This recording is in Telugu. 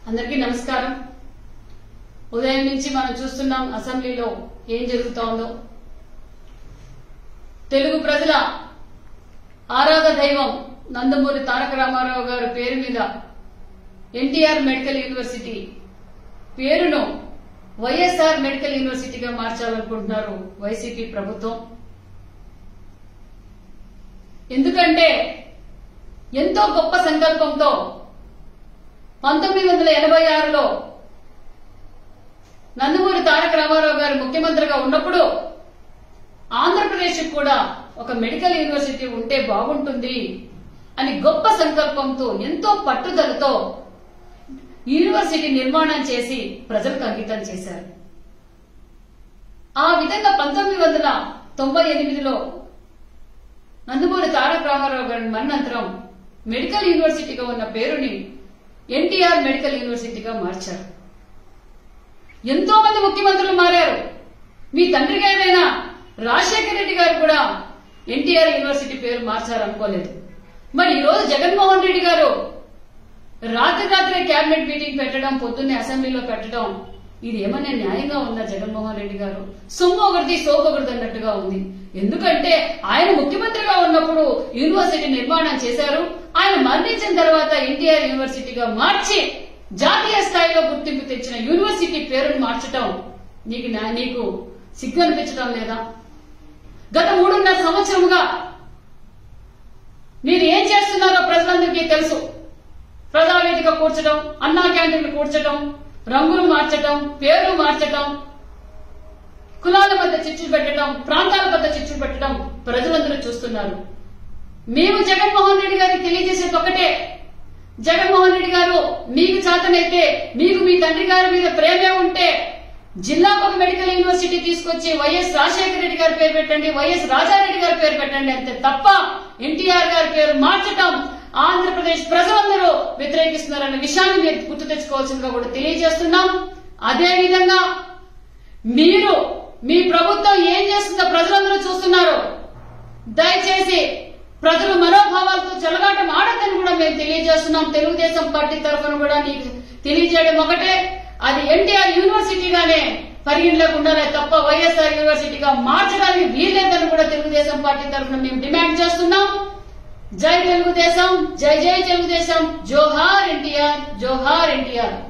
అందరికీ నమస్కారం ఉదయం నుంచి మనం చూస్తున్నాం అసెంబ్లీలో ఏం జరుగుతోందో తెలుగు ప్రజల ఆరాధ దైవం నందమూరి తారక రామారావు గారి పేరు మీద ఎన్టీఆర్ మెడికల్ యూనివర్సిటీ పేరును వైఎస్ఆర్ మెడికల్ యూనివర్సిటీగా మార్చాలనుకుంటున్నారు వైసీపీ ప్రభుత్వం ఎందుకంటే ఎంతో గొప్ప సంకల్పంతో పంతొమ్మిది వందల ఎనభై ఆరులో నందమూరి తారక రామారావు గారు ముఖ్యమంత్రిగా ఉన్నప్పుడు ఆంధ్రప్రదేశ్ కూడా ఒక మెడికల్ యూనివర్సిటీ ఉంటే బాగుంటుంది అని గొప్ప సంకల్పంతో ఎంతో పట్టుదలతో యూనివర్సిటీ నిర్మాణం చేసి ప్రజలకు అంకితం చేశారు ఆ విధంగా పంతొమ్మిది వందల తొంభై ఎనిమిదిలో నందమూరి తారక రామారావు గారి మరణంతరం మెడికల్ యూనివర్సిటీగా ఉన్న పేరుని ఎన్టీఆర్ మెడికల్ యూనివర్సిటీగా మార్చారు ఎంతో మంది ముఖ్యమంత్రులు మారారు మీ తండ్రి గారైన రాజశేఖర రెడ్డి గారు కూడా ఎన్టీఆర్ యూనివర్సిటీ పేరు మార్చారనుకోలేదు మరి ఈ రోజు జగన్మోహన్ రెడ్డి గారు రాత్రి రాత్రే కేబినెట్ మీటింగ్ పెట్టడం పొద్దున్నే అసెంబ్లీలో పెట్టడం ఇది ఏమన్నా న్యాయంగా ఉందా జగన్మోహన్ రెడ్డి గారు సొమ్ము ఒకరిది సోపు ఒకరిది అన్నట్టుగా ఉంది ఎందుకంటే ఆయన ముఖ్యమంత్రిగా ఉన్నప్పుడు యూనివర్సిటీ నిర్మాణం చేశారు ఆయన మరణించిన తర్వాత ఎన్టీఆర్ యూనివర్సిటీగా మార్చి జాతీయ స్థాయిలో గుర్తింపు తెచ్చిన యూనివర్సిటీ పేరును మార్చటం నీకు న్యా- నీకు సిగ్గు అనిపించడం లేదా గత మూడున్నర సంవత్సరముగా మీరు ఏం చేస్తున్నారో ప్రజలందరికీ తెలుసు ప్రజావేదిక కూర్చడం అన్నా క్యాంటీన్లు కూర్చడం రంగులు మార్చడం పేర్లు మార్చడం కులాల మధ్య చిచ్చులు పెట్టడం ప్రాంతాల మధ్య చిచ్చులు పెట్టడం ప్రజలందరూ చూస్తున్నారు మేము జగన్మోహన్ రెడ్డి గారికి తెలియజేసేది ఒకటే జగన్మోహన్ రెడ్డి గారు మీకు చేతనైతే మీకు మీ తండ్రి గారి మీద ప్రేమే ఉంటే జిల్లాకు ఒక మెడికల్ యూనివర్సిటీ తీసుకొచ్చి వైఎస్ రాజశేఖర రెడ్డి గారి పేరు పెట్టండి వైఎస్ రాజారెడ్డి గారి పేరు పెట్టండి అంతే తప్ప ఎన్టీఆర్ గారి పేరు మార్చటం ఆంధ్రప్రదేశ్ ప్రజలందరూ వ్యతిరేకిస్తున్నారన్న విషయాన్ని మీరు గుర్తు తెచ్చుకోవాల్సిందిగా కూడా తెలియజేస్తున్నాం అదే విధంగా మీరు మీ ప్రభుత్వం ఏం చేస్తుందో ప్రజలందరూ చూస్తున్నారు దయచేసి ప్రజల మనోభావాలతో చెలగాటం ఆడద్దని కూడా మేము తెలియజేస్తున్నాం తెలుగుదేశం పార్టీ తరఫున కూడా నీకు తెలియజేయడం ఒకటే అది ఎన్టీఆర్ యూనివర్సిటీగానే పరిగణలోకి ఉండాలి తప్ప వైఎస్ఆర్ యూనివర్సిటీగా మార్చడానికి వీల్లేదని కూడా తెలుగుదేశం పార్టీ తరఫున మేము డిమాండ్ చేస్తున్నాం జై తెలుగుదేశం జై జై తెలుగుదేశం జోహార్ ఎన్టీఆర్ జోహార్ ఎన్టీఆర్